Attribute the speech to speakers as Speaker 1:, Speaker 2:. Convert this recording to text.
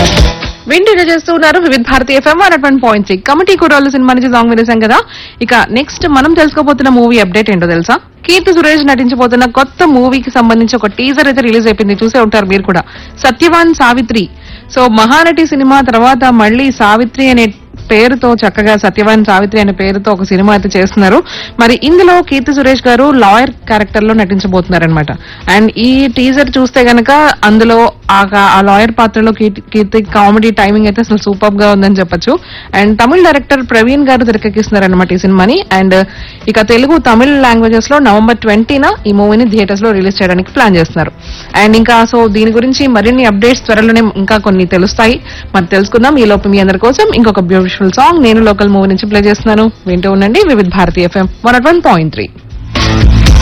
Speaker 1: వింటూనే చేస్తూ ఉన్నారు Vividh Bharati FM one one point six committee Kurrollu సినిమా నుంచి సాంగ్ వినేసాం కదా ఇక నెక్స్ట్ మనం తెలుసుకోబోతున్న మూవీ అప్డేట్ ఏంటో తెలుసా కీర్తి సురేష్ నటించబోతున్న కొత్త మూవీకి సంబంధించి ఒక టీజర్ అయితే రిలీజ్ అయిపోయింది చూసే ఉంటారు మీరు కూడా సత్యవాన్ సావిత్రి సో మహానటి సినిమా తర్వాత మళ్ళీ సావిత్రి అనే పేరుతో చక్కగా సత్యవాన్ సావిత్రి అనే పేరుతో ఒక సినిమా అయితే చేస్తున్నారు మరి ఇందులో కీర్తి సురేష్ గారు లాయర్ క్యారెక్టర్ లో నటించబోతున్నారు అనమాట అండ్ ఈ టీజర్ చూస్తే గనక అందులో ఆ ఆ లాయర్ పాత్రలో కీర్తి- కీర్తి కామెడీ టైమింగ్ అయితే అసలు సూపర్ గా ఉందని చెప్పొచ్చు అండ్ తమిళ డైరెక్టర్ ప్రవీణ్ గారు తెరకెక్కిస్తున్నారు అనమాట ఈ సినిమాని అండ్ ఇక తెలుగు తమిళ లాంగ్వేజెస్ లో నవంబర్ ట్వంటీన ఈ మూవీని థియేటర్స్ లో రిలీజ్ చేయడానికి ప్లాన్ చేస్తున్నారు అండ్ ఇంకా సో దీని గురించి మరిన్ని అప్డేట్స్ త్వరలోనే ఇంకా కొన్ని తెలుస్తాయి మరి తెలుసుకుందాం ఈ లోపు మీ అందరి కోసం ఇంకొక బ్యూటిఫుల్ సాంగ్ నేను లోకల్ మూవీ నుంచి ప్లే చేస్తున్నాను వింటూ ఉండండి Vividh Bharati FM one point three